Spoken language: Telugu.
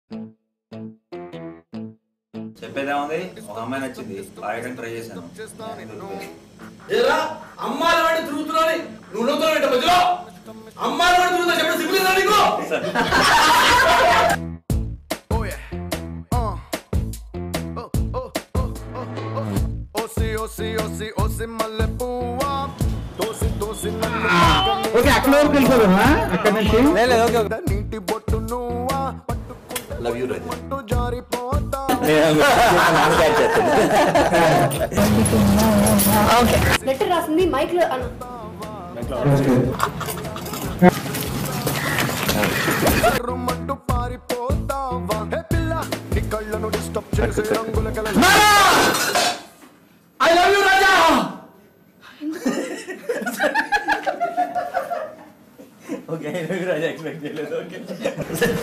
చెప్పేదేముంది ఒక అమ్మాయి నచ్చింది లాగడానికి ట్రై చేశాను ఏరా అమ్మాయిల వాడి తిరుగుతున్నాని నువ్వు నవ్వుతున్నావు ఏంటి మధ్యలో అమ్మాయిల వాడి తిరుగుతా చెప్పడం సిగ్గులేదా నీకు Oh yeah. Uh. Oh, oh, oh, oh, oh. Osi, osi, osi, osi, మల్లెపువ్వా. తోసి, తోసి నన్ను పక్కనే ఓకే అక్కడ వరకు వెళ్ళిపోదామా అక్కడ నుంచి లేదు ఓకే ఓకే నీటి బొట్టు నువ్వా పట్టుకుంటే లవ్ యూ రాజా పట్టు జారిపోతా లెటర్ రాసింది మైక్ లో అన్న రమ్మంటూ పారిపోతావా హే పిల్ల నీ కళ్ళను డిస్టర్బ్ చేసే రంగుల కల I love you Raja okay Raja expect చేయలేదు ఓకే